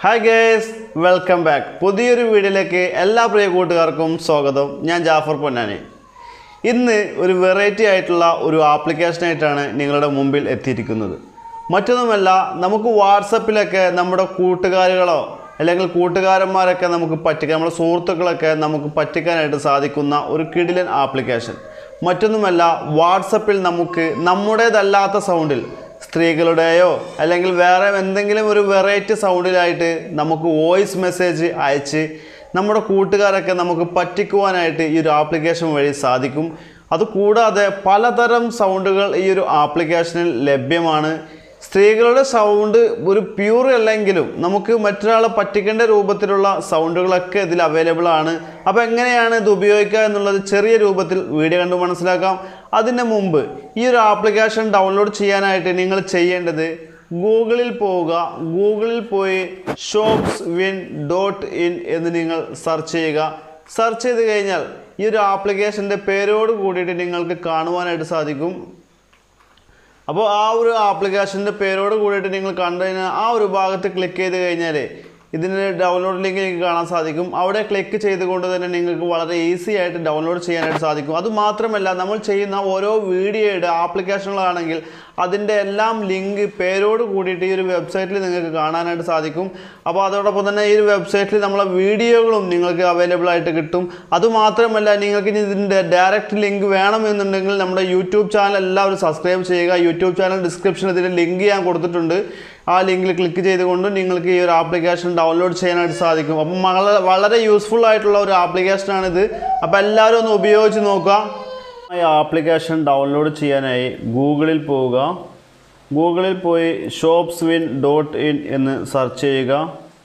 hi guys welcome back പുതിയൊരു വീഡിയോയിലേക്ക് എല്ലാ പ്രിയ കൂട്ടുകാർക്കും സ്വാഗതം ഞാൻ ജാഫർ പൊന്നാനി ഇന്ന് ഒരു വെറൈറ്റി ആയിട്ടുള്ള ഒരു ആപ്ലിക്കേഷനായിട്ടാണ് നിങ്ങളുടെ മുമ്പിൽ എത്തിയിരിക്കുന്നത് മറ്റൊന്നുമല്ല നമുക്ക് വാട്സപ്പിലൊക്കെ നമ്മുടെ കൂട്ടുകാരികളോ അല്ലെങ്കിൽ കൂട്ടുകാരന്മാരൊക്കെ നമുക്ക് പറ്റിക്കാൻ നമ്മുടെ സുഹൃത്തുക്കളൊക്കെ നമുക്ക് പറ്റിക്കാനായിട്ട് സാധിക്കുന്ന ഒരു കിടിലൻ ആപ്ലിക്കേഷൻ മറ്റൊന്നുമല്ല വാട്സപ്പിൽ നമുക്ക് നമ്മുടേതല്ലാത്ത സൗണ്ടിൽ സ്ത്രീകളുടെയോ അല്ലെങ്കിൽ വേറെ എന്തെങ്കിലും ഒരു വെറൈറ്റി സൗണ്ടിലായിട്ട് നമുക്ക് വോയിസ് മെസ്സേജ് അയച്ച് നമ്മുടെ കൂട്ടുകാരൊക്കെ നമുക്ക് പറ്റിക്കുവാനായിട്ട് ഈ ഒരു ആപ്ലിക്കേഷൻ വഴി സാധിക്കും അതുകൂടാതെ പലതരം സൗണ്ടുകൾ ഈ ഒരു ആപ്ലിക്കേഷനിൽ ലഭ്യമാണ് സ്ത്രീകളുടെ സൗണ്ട് ഒരു പ്യൂർ അല്ലെങ്കിലും നമുക്ക് മറ്റൊരാളെ പറ്റിക്കേണ്ട രൂപത്തിലുള്ള സൗണ്ടുകളൊക്കെ ഇതിൽ അവൈലബിൾ ആണ് അപ്പോൾ എങ്ങനെയാണ് ഇത് ഉപയോഗിക്കുക എന്നുള്ളത് ചെറിയ രൂപത്തിൽ വീഡിയോ കണ്ട് മനസ്സിലാക്കാം അതിന് മുമ്പ് ഈ ഒരു ആപ്ലിക്കേഷൻ ഡൗൺലോഡ് ചെയ്യാനായിട്ട് നിങ്ങൾ ചെയ്യേണ്ടത് ഗൂഗിളിൽ പോവുക ഗൂഗിളിൽ പോയി ഷോപ്സ് വിൻ ഡോട്ട് ഇൻ എന്ന് നിങ്ങൾ സെർച്ച് ചെയ്യുക സെർച്ച് ചെയ്ത് കഴിഞ്ഞാൽ ഈ ഒരു ആപ്ലിക്കേഷൻ്റെ പേരോട് കൂടിയിട്ട് നിങ്ങൾക്ക് കാണുവാനായിട്ട് സാധിക്കും അപ്പോൾ ആ ഒരു ആപ്ലിക്കേഷൻ്റെ പേരോട് കൂടിയിട്ട് നിങ്ങൾ കണ്ടു കഴിഞ്ഞാൽ ആ ഒരു ഭാഗത്ത് ക്ലിക്ക് ചെയ്ത് കഴിഞ്ഞാൽ ഇതിൻ്റെ ഡൗൺലോഡ് ലിങ്ക് നിങ്ങൾക്ക് കാണാൻ സാധിക്കും അവിടെ ക്ലിക്ക് ചെയ്തുകൊണ്ട് തന്നെ നിങ്ങൾക്ക് വളരെ ഈസി ആയിട്ട് ഡൗൺലോഡ് ചെയ്യാനായിട്ട് സാധിക്കും അതുമാത്രമല്ല നമ്മൾ ചെയ്യുന്ന ഓരോ വീഡിയോയുടെ ആപ്ലിക്കേഷനുകളാണെങ്കിൽ അതിൻ്റെ എല്ലാം ലിങ്ക് പേരോട് കൂടിയിട്ട് ഈ ഒരു വെബ്സൈറ്റിൽ നിങ്ങൾക്ക് കാണാനായിട്ട് സാധിക്കും അപ്പോൾ അതോടൊപ്പം തന്നെ ഈ ഒരു വെബ്സൈറ്റിൽ നമ്മളെ വീഡിയോകളും നിങ്ങൾക്ക് അവൈലബിൾ ആയിട്ട് കിട്ടും അതുമാത്രമല്ല നിങ്ങൾക്ക് ഇനി ഇതിൻ്റെ ഡയറക്റ്റ് ലിങ്ക് വേണമെന്നുണ്ടെങ്കിൽ നമ്മുടെ യൂട്യൂബ് ചാനൽ എല്ലാവരും സബ്സ്ക്രൈബ് ചെയ്യുക യൂട്യൂബ് ചാനൽ ഡിസ്ക്രിപ്ഷനിൽ ഇതിൻ്റെ ലിങ്ക് ഞാൻ കൊടുത്തിട്ടുണ്ട് ആ ലിങ്കിൽ ക്ലിക്ക് ചെയ്തുകൊണ്ട് നിങ്ങൾക്ക് ഈ ഒരു ആപ്ലിക്കേഷൻ ഡൗൺലോഡ് ചെയ്യാനായിട്ട് സാധിക്കും അപ്പം വളരെ വളരെ യൂസ്ഫുൾ ആയിട്ടുള്ള ഒരു ആപ്ലിക്കേഷനാണിത് അപ്പോൾ എല്ലാവരും ഒന്ന് ഉപയോഗിച്ച് നോക്കുക ഈ ആപ്ലിക്കേഷൻ ഡൗൺലോഡ് ചെയ്യാനായി ഗൂഗിളിൽ പോവുക ഗൂഗിളിൽ പോയി ഷോപ്സ് വിൻ ഡോട്ട് ഇൻ എന്ന് സെർച്ച് ചെയ്യുക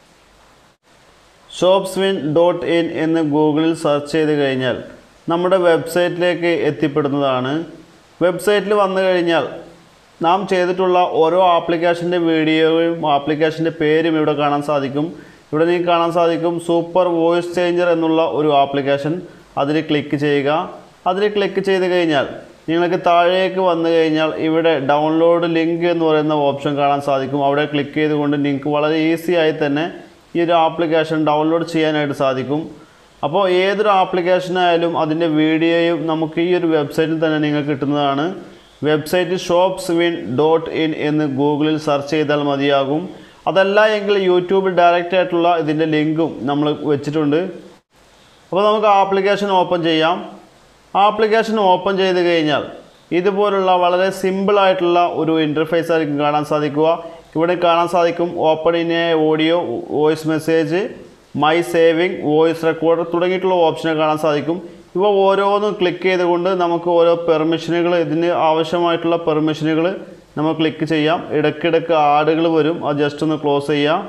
ഷോപ്സ് വിൻ ഡോട്ട് ഇൻ എന്ന് ഗൂഗിളിൽ സെർച്ച് ചെയ്ത് കഴിഞ്ഞാൽ നമ്മുടെ വെബ്സൈറ്റിലേക്ക് എത്തിപ്പെടുന്നതാണ് വെബ്സൈറ്റിൽ വന്നു കഴിഞ്ഞാൽ നാം ചെയ്തിട്ടുള്ള ഓരോ ആപ്ലിക്കേഷൻ്റെ വീഡിയോയും ആപ്ലിക്കേഷൻ്റെ പേരും ഇവിടെ കാണാൻ സാധിക്കും ഇവിടെ നിങ്ങൾക്ക് കാണാൻ സാധിക്കും സൂപ്പർ വോയിസ് ചേഞ്ചർ എന്നുള്ള ഒരു ആപ്ലിക്കേഷൻ അതിൽ ക്ലിക്ക് ചെയ്യുക അതിൽ ക്ലിക്ക് ചെയ്ത് കഴിഞ്ഞാൽ നിങ്ങൾക്ക് താഴേക്ക് വന്നു കഴിഞ്ഞാൽ ഇവിടെ ഡൗൺലോഡ് ലിങ്ക് എന്ന് പറയുന്ന ഓപ്ഷൻ കാണാൻ സാധിക്കും അവിടെ ക്ലിക്ക് ചെയ്തുകൊണ്ട് നിങ്ങൾക്ക് വളരെ ഈസി ആയി തന്നെ ഈ ഒരു ആപ്ലിക്കേഷൻ ഡൗൺലോഡ് ചെയ്യാനായിട്ട് സാധിക്കും അപ്പോൾ ഏതൊരു ആപ്ലിക്കേഷനായാലും അതിൻ്റെ വീഡിയോയും നമുക്ക് ഈ ഒരു വെബ്സൈറ്റിൽ തന്നെ നിങ്ങൾക്ക് കിട്ടുന്നതാണ് website shops win dot in എന്ന് ഗൂഗിളിൽ സെർച്ച് ചെയ്താൽ മതിയാകും അതല്ല എങ്കിൽ യൂട്യൂബിൽ ഡയറക്റ്റ് ആയിട്ടുള്ള ഇതിൻ്റെ ലിങ്കും നമ്മൾ വെച്ചിട്ടുണ്ട് അപ്പോൾ നമുക്ക് ആപ്ലിക്കേഷൻ ഓപ്പൺ ചെയ്യാം ആപ്ലിക്കേഷൻ ഓപ്പൺ ചെയ്ത് കഴിഞ്ഞാൽ ഇതുപോലുള്ള വളരെ സിമ്പിൾ ആയിട്ടുള്ള ഒരു ഇൻ്റർഫേസ് ആയിരിക്കും കാണാൻ സാധിക്കുക ഇവിടെ കാണാൻ സാധിക്കും open in a audio voice message my saving voice recorder തുടങ്ങിയിട്ടുള്ള ഓപ്ഷനെ കാണാൻ സാധിക്കും ഇവ ഓരോന്നും ക്ലിക്ക് ചെയ്തുകൊണ്ട് നമുക്ക് ഓരോ പെർമിഷനുകൾ ഇതിന് ആവശ്യമായിട്ടുള്ള പെർമിഷനുകൾ നമ്മൾ ക്ലിക്ക് ചെയ്യാം ഇടയ്ക്കിടയ്ക്ക് ആടുകൾ വരും അത് ജസ്റ്റ് ഒന്ന് ക്ലോസ് ചെയ്യാം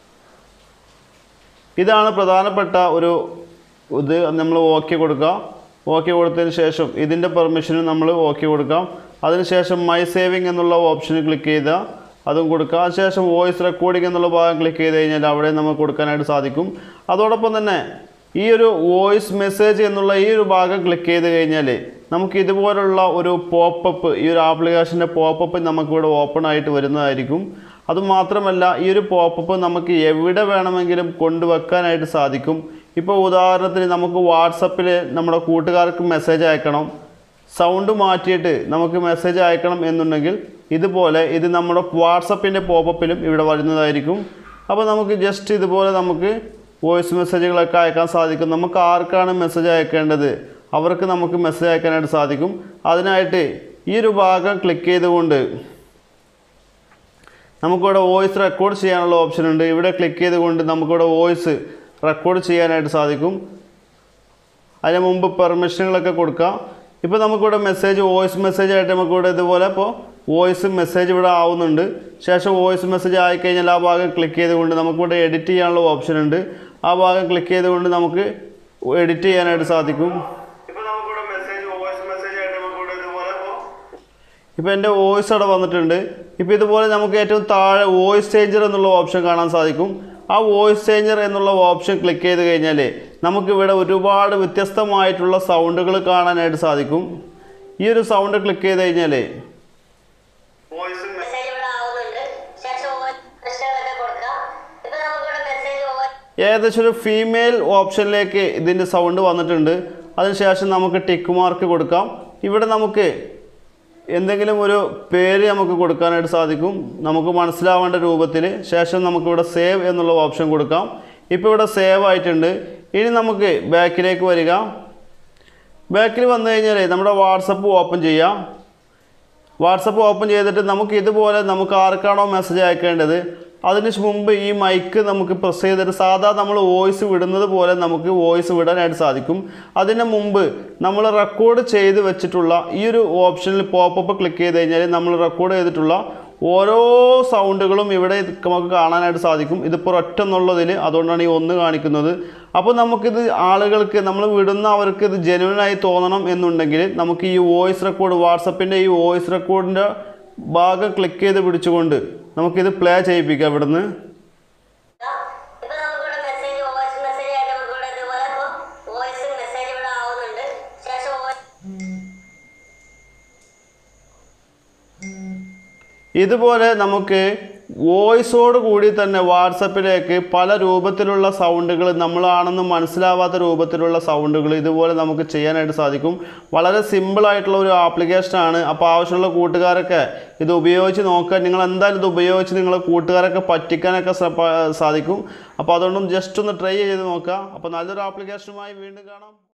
ഇതാണ് പ്രധാനപ്പെട്ട ഒരു ഇത് നമ്മൾ ഓക്കെ കൊടുക്കുക ഓക്കെ കൊടുത്തതിന് ശേഷം ഇതിൻ്റെ പെർമിഷനും നമ്മൾ ഓക്കെ കൊടുക്കാം അതിനുശേഷം മൈ സേവിങ് എന്നുള്ള ഓപ്ഷന് ക്ലിക്ക് ചെയ്താൽ അതും കൊടുക്കുക അതിനുശേഷം വോയിസ് റെക്കോർഡിംഗ് എന്നുള്ള ഭാഗം ക്ലിക്ക് ചെയ്ത് കഴിഞ്ഞാൽ അവിടെ നമുക്ക് കൊടുക്കാനായിട്ട് സാധിക്കും അതോടൊപ്പം തന്നെ ഈ ഒരു വോയിസ് മെസ്സേജ് എന്നുള്ള ഈ ഒരു ഭാഗം ക്ലിക്ക് ചെയ്ത് കഴിഞ്ഞാൽ നമുക്ക് ഇതുപോലുള്ള ഒരു പോപ്പപ്പ് ഈ ഒരു ആപ്ലിക്കേഷൻ്റെ പോപ്പപ്പ് നമുക്കിവിടെ ഓപ്പൺ ആയിട്ട് വരുന്നതായിരിക്കും അതുമാത്രമല്ല ഈ ഒരു പോപ്പപ്പ് നമുക്ക് എവിടെ വേണമെങ്കിലും കൊണ്ടുവെക്കാനായിട്ട് സാധിക്കും ഇപ്പോൾ ഉദാഹരണത്തിന് നമുക്ക് വാട്സപ്പിൽ നമ്മുടെ കൂട്ടുകാർക്ക് മെസ്സേജ് അയക്കണം സൗണ്ട് മാറ്റിയിട്ട് നമുക്ക് മെസ്സേജ് അയക്കണം എന്നുണ്ടെങ്കിൽ ഇതുപോലെ ഇത് നമ്മുടെ വാട്സപ്പിൻ്റെ പോപ്പപ്പിലും ഇവിടെ വരുന്നതായിരിക്കും അപ്പോൾ നമുക്ക് ജസ്റ്റ് ഇതുപോലെ നമുക്ക് വോയിസ് മെസ്സേജുകളൊക്കെ അയക്കാൻ സാധിക്കും നമുക്ക് ആർക്കാണ് മെസ്സേജ് അയക്കേണ്ടത് അവർക്ക് നമുക്ക് മെസ്സേജ് അയക്കാനായിട്ട് സാധിക്കും അതിനായിട്ട് ഈ ഒരു ഭാഗം ക്ലിക്ക് ചെയ്തുകൊണ്ട് നമുക്കിവിടെ വോയിസ് റെക്കോർഡ് ചെയ്യാനുള്ള ഓപ്ഷൻ ഉണ്ട് ഇവിടെ ക്ലിക്ക് ചെയ്തുകൊണ്ട് നമുക്കിവിടെ വോയിസ് റെക്കോർഡ് ചെയ്യാനായിട്ട് സാധിക്കും അതിന് മുമ്പ് പെർമിഷനുകളൊക്കെ കൊടുക്കാം ഇപ്പോൾ നമുക്കിവിടെ മെസ്സേജ് വോയിസ് മെസ്സേജ് ആയിട്ട് നമുക്കിവിടെ ഇതുപോലെ ഇപ്പോൾ വോയിസ് മെസ്സേജ് ഇവിടെ ആവുന്നുണ്ട് ശേഷം വോയിസ് മെസ്സേജ് ആയിക്കഴിഞ്ഞാൽ ആ ഭാഗം ക്ലിക്ക് ചെയ്തുകൊണ്ട് നമുക്കിവിടെ എഡിറ്റ് ചെയ്യാനുള്ള ഓപ്ഷൻ ഉണ്ട് ആ ഭാഗം ക്ലിക്ക് ചെയ്തുകൊണ്ട് നമുക്ക് എഡിറ്റ് ചെയ്യാനായിട്ട് സാധിക്കും ഇപ്പോൾ നമുക്കിവിടെ മെസ്സേജ് വോയിസ് മെസ്സേജ് ആയിട്ട് നമുക്കിവിടെ ഇതുപോലെ ഇപ്പോൾ എൻ്റെ വോയിസ് അവിടെ വന്നിട്ടുണ്ട് ഇപ്പോൾ ഇതുപോലെ നമുക്ക് ഏറ്റവും താഴെ വോയിസ് ചേഞ്ചർ എന്നുള്ള ഓപ്ഷൻ കാണാൻ സാധിക്കും ആ വോയിസ് ചേഞ്ചർ എന്നുള്ള ഓപ്ഷൻ ക്ലിക്ക് ചെയ്ത് കഴിഞ്ഞാൽ നമുക്കിവിടെ ഒരുപാട് വ്യത്യസ്തമായിട്ടുള്ള സൗണ്ടുകൾ കാണാനായിട്ട് സാധിക്കും ഈ ഒരു സൗണ്ട് ക്ലിക്ക് ചെയ്ത് കഴിഞ്ഞാൽ വോയിസ് മെസ്സേജ് ഇവിടെ ആവുന്നുണ്ട് ശേഷം പ്രശ്നങ്ങളൊക്കെ കൊടുക്കാം ഇപ്പൊ നമുക്കിവിടെ ഏകദേശം ഒരു ഫീമെയിൽ ഓപ്ഷനിലേക്ക് ഇതിൻ്റെ സൗണ്ട് വന്നിട്ടുണ്ട് അതിനുശേഷം നമുക്ക് ടിക്ക് മാർക്ക് കൊടുക്കാം ഇവിടെ നമുക്ക് എന്തെങ്കിലും ഒരു പേര് നമുക്ക് കൊടുക്കാനായിട്ട് സാധിക്കും നമുക്ക് മനസ്സിലാവേണ്ട രൂപത്തിൽ ശേഷം നമുക്കിവിടെ സേവ് എന്നുള്ള ഓപ്ഷൻ കൊടുക്കാം ഇപ്പോൾ ഇവിടെ സേവ് ആയിട്ടുണ്ട് ഇനി നമുക്ക് ബാക്കിലേക്ക് വരിക ബാക്കിൽ വന്നു കഴിഞ്ഞാൽ നമ്മുടെ വാട്സപ്പ് ഓപ്പൺ ചെയ്യാം വാട്സപ്പ് ഓപ്പൺ ചെയ്തിട്ട് നമുക്ക് ഇതുപോലെ നമുക്ക് ആർക്കാണോ മെസ്സേജ് അയക്കേണ്ടത് അതിന് മുമ്പ് ഈ മൈക്ക് നമുക്ക് പ്രസ് ചെയ്തിട്ട് സാധാ നമ്മൾ വോയിസ് വിടുന്നത് പോലെ നമുക്ക് വോയിസ് വിടാനായിട്ട് സാധിക്കും അതിന് മുമ്പ് നമ്മൾ റെക്കോർഡ് ചെയ്ത് വെച്ചിട്ടുള്ള ഈ ഒരു ഓപ്ഷനിൽ പോപ്പപ്പ് ക്ലിക്ക് ചെയ്ത് കഴിഞ്ഞാൽ നമ്മൾ റെക്കോർഡ് ചെയ്തിട്ടുള്ള ഓരോ സൗണ്ടുകളും ഇവിടെ നമുക്ക് കാണാനായിട്ട് സാധിക്കും ഇതിപ്പോൾ ഒറ്റ എന്നുള്ളതിൽ അതുകൊണ്ടാണ് ഈ ഒന്ന് കാണിക്കുന്നത് അപ്പോൾ നമുക്കിത് ആളുകൾക്ക് നമ്മൾ വിടുന്ന അവർക്ക് ഇത് ജെനുവനായി തോന്നണം എന്നുണ്ടെങ്കിൽ നമുക്ക് ഈ വോയിസ് റെക്കോർഡ് വാട്സപ്പിൻ്റെ ഈ വോയിസ് റെക്കോർഡിൻ്റെ ഭാഗം ക്ലിക്ക് ചെയ്ത് പിടിച്ചുകൊണ്ട് നമുക്കിത് പ്ലേ ചെയ്യിപ്പിക്കാം ഇവിടുന്ന് ഇപ്പൊ നമുക്കിവിടെ മെസ്സേജ് വോയിസ് മെസ്സേജ് ആയിട്ട് നമുക്കിവിടെ ഇതുപോലെ ഇപ്പൊ വോയിസ് മെസ്സേജ് ഇവിടെ ആവുന്നുണ്ട് ശേഷം voice ഇതുപോലെ നമുക്ക് വോയിസോട് കൂടി തന്നെ വാട്സപ്പിലേക്ക് പല രൂപത്തിലുള്ള സൗണ്ടുകൾ നമ്മളാണെന്ന് മനസ്സിലാവാത്ത രൂപത്തിലുള്ള സൗണ്ടുകൾ ഇതുപോലെ നമുക്ക് ചെയ്യാനായിട്ട് സാധിക്കും വളരെ സിമ്പിളായിട്ടുള്ള ഒരു ആപ്ലിക്കേഷനാണ് അപ്പോൾ ആവശ്യമുള്ള കൂട്ടുകാരൊക്കെ ഇത് ഉപയോഗിച്ച് നോക്കാൻ നിങ്ങൾ എന്തായാലും ഇത് ഉപയോഗിച്ച് നിങ്ങളെ കൂട്ടുകാരൊക്കെ പറ്റിക്കാനൊക്കെ സ- പ- സാധിക്കും അപ്പോൾ അതുകൊണ്ടും ജസ്റ്റ് ഒന്ന് ട്രൈ ചെയ്ത് നോക്കുക അപ്പോൾ നല്ലൊരു ആപ്ലിക്കേഷനുമായി വീണ്ടും കാണാം